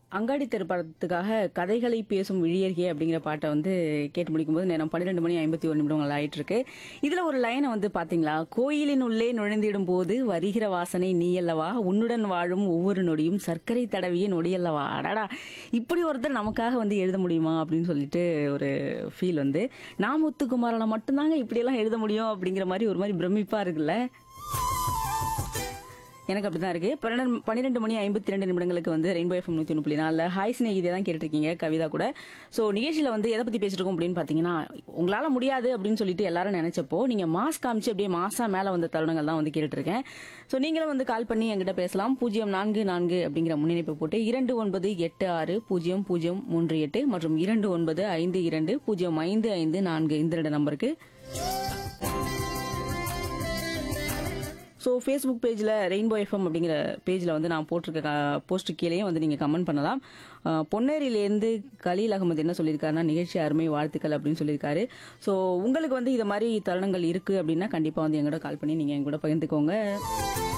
அங்காடி தெரு படத்துக்காக கதைகளை பேசும் விழியர்கே அப்படிங்கிற பாட்டை வந்து கேட்டு முடிக்கும்போது நேரம் பன்னிரெண்டு மணி ஐம்பத்தி ஒரு நிமிடங்கள் ஆயிட்டு இருக்கு இதுல ஒரு லைனை வந்து பாத்தீங்களா கோயிலின் உள்ளே நுழைந்திடும் போது வருகிற வாசனை நீ அல்லவா உன்னுடன் வாழும் ஒவ்வொரு நொடியும் சர்க்கரை தடவிய நொடி அல்லவா அடடா இப்படி ஒருத்தர் நமக்காக வந்து எழுத முடியுமா அப்படின்னு சொல்லிட்டு ஒரு ஃபீல் வந்து நான் முத்துக்குமாரால மட்டும்தாங்க இப்படியெல்லாம் எழுத முடியும் அப்படிங்கிற மாதிரி ஒரு மாதிரி பிரமிப்பா இருக்குல்ல எனக்கு அப்படிதான் இருக்கு பன்னெண்டு பன்னிரெண்டு மணி ஐம்பத்தி ரெண்டு நிமிடங்களுக்கு வந்து ரெயின்போ எஃப்எம் நூத்தி ஒன்று புள்ளி நாலு ஹாய் ஸ்நேகிதே தான் கேட்டுட்டு இருக்கீங்க கவிதா கூட ஸோ நிகழ்ச்சியில வந்து எதை பத்தி பேசிட்டு இருக்கோம் அப்படின்னு பாத்தீங்கன்னா உங்களால முடியாது அப்படின்னு சொல்லிட்டு எல்லாரும் நினைச்சப்போ நீங்க மாஸ் காமிச்சு அப்படியே மாசா மேல வந்த தருணங்கள் தான் வந்து கேட்டுட்டு இருக்கேன் ஸோ நீங்களும் வந்து கால் பண்ணி என்கிட்ட பேசலாம் பூஜ்ஜியம் நான்கு நான்கு அப்படிங்கிற முன்னிணைப்பு போட்டு இரண்டு ஒன்பது எட்டு ஆறு பூஜ்ஜியம் பூஜ்ஜியம் மூன்று எட்டு மற்றும் இரண்டு ஒன்பது ஐந்து இரண்டு பூஜ்ஜியம் ஐந்து ஐந்து நான்கு இந்த ரெண்டு நம்பருக்கு ஸோ ஃபேஸ்புக் பேஜில் ரெயின்போ எஃப்எம் அப்படிங்கிற பேஜில் வந்து நான் போட்டிருக்க போஸ்ட் கீழேயும் வந்து நீங்கள் கமெண்ட் பண்ணலாம் அஹ், பொன்னேரியிலேருந்து கலீல் அகமது என்ன சொல்லியிருக்காருன்னா நிகழ்ச்சி அருமை வாழ்த்துக்கள் அப்படின்னு சொல்லியிருக்காரு ஸோ உங்களுக்கு வந்து இது மாதிரி தருணங்கள் இருக்குது அப்படின்னா கண்டிப்பாக வந்து எங்கூட கால் பண்ணி நீங்கள் எங்கூட பகிர்ந்துக்கோங்க